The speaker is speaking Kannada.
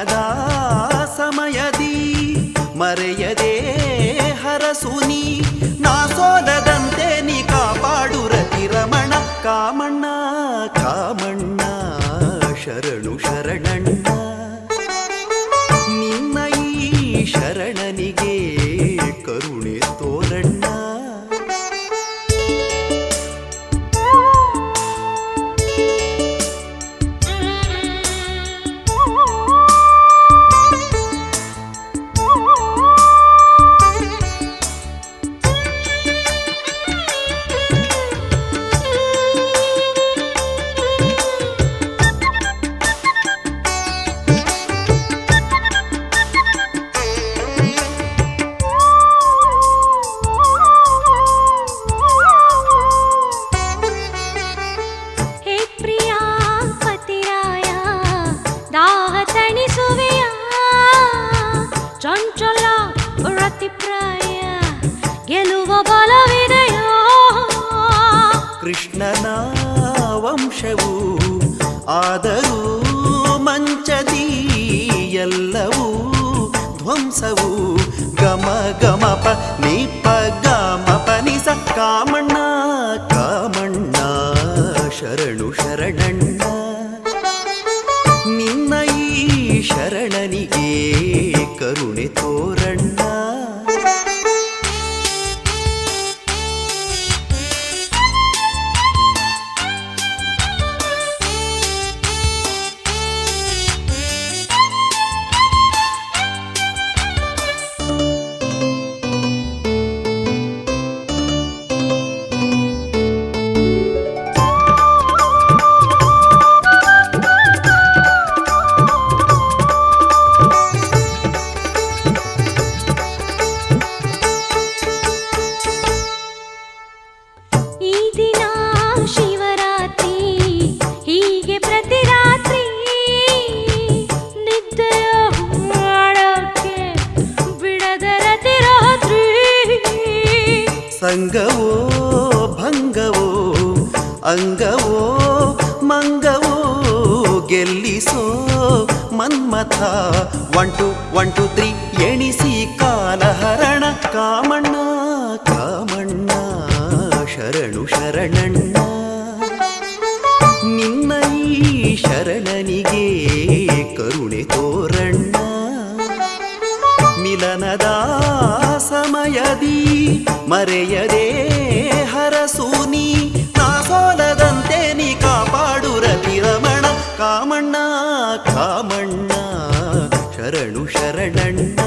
ಮಿಲನದ ಸಮಯದಿ ಮರೆಯದೆ ಹರಸುನಿ ನಾ ಸೋಲದಂತೆ ನೀ ಕಾಪಾಡು ರತಿರಮಣ ಕಾಮಣ್ಣ ಕಾಮಣ್ಣ ಶರಣು ಶರಣಣ್ಣ ನಿನ್ನ ಈ ಶರಣನಿಗೆ ಕರುಣೆ ತೋರಣ್ಣ ಹೇ ಪ್ರಿಯ ಪತಿರಾಯ ದಾಹ ತಣಿಸುವೆಯ ಚಂಚಲ ರತಿಪ್ರಾಯ ಗೆಲುವ ಬಲವಿದೆಯೋ ಕೃಷ್ಣನ ವಂಶವು ಆದರೂ ಮಂಚದಿ ಎಲ್ಲವೂ ಧ್ವಂಸವು ಗಮ ಗಮಪ ನಿಪ ಗಮಪ ನಿಸ ಕಾಮಣ್ಣ ಕಾಮಣ್ಣ ಶರಣು ಶರಣಣ್ಣ ನಿನ್ನ ಈ ಶರಣನಿಗೆ ಕರುಣೆ ತೋರಣ್ಣ ಈ ದಿನ ಶಿವರಾತ್ರಿ ಹೀಗೆ ಪ್ರತಿ ರಾತ್ರಿ ನಿದ್ದೆಯ ಮಾಡಕ್ಕೆ ಬಿಡದ ರತಿ ರಾತ್ರಿ ಸಂಗವೋ ಭಂಗವೋ ಅಂಗವೋ ಮಂಗವೋ ಗೆಲ್ಲಿಸೋ Manmatha one two one two three ಎಣಿಸಿ ಕಾಲಹರಣ ಕಾಮಣ್ಣ ಕಾಮಣ್ಣ ಶರಣು ಶರಣಣ್ಣ ನಿನ್ನ ಈ ಶರಣನಿಗೆ ಕರುಣೆ ತೋರಣ್ಣ ಮಿಲನದ ಸಮಯದಿ ಮರೆಯದೆ ಹರಸೂನಿ ನಾ ಸೋಲದಂತೆ ನೀ ಕಾಪಾಡು ರತಿರಮಣ ಕಾಮಣ್ಣ ಕಾಮಣ್ಣ ಶರಣು ಶರಣಣ್ಣ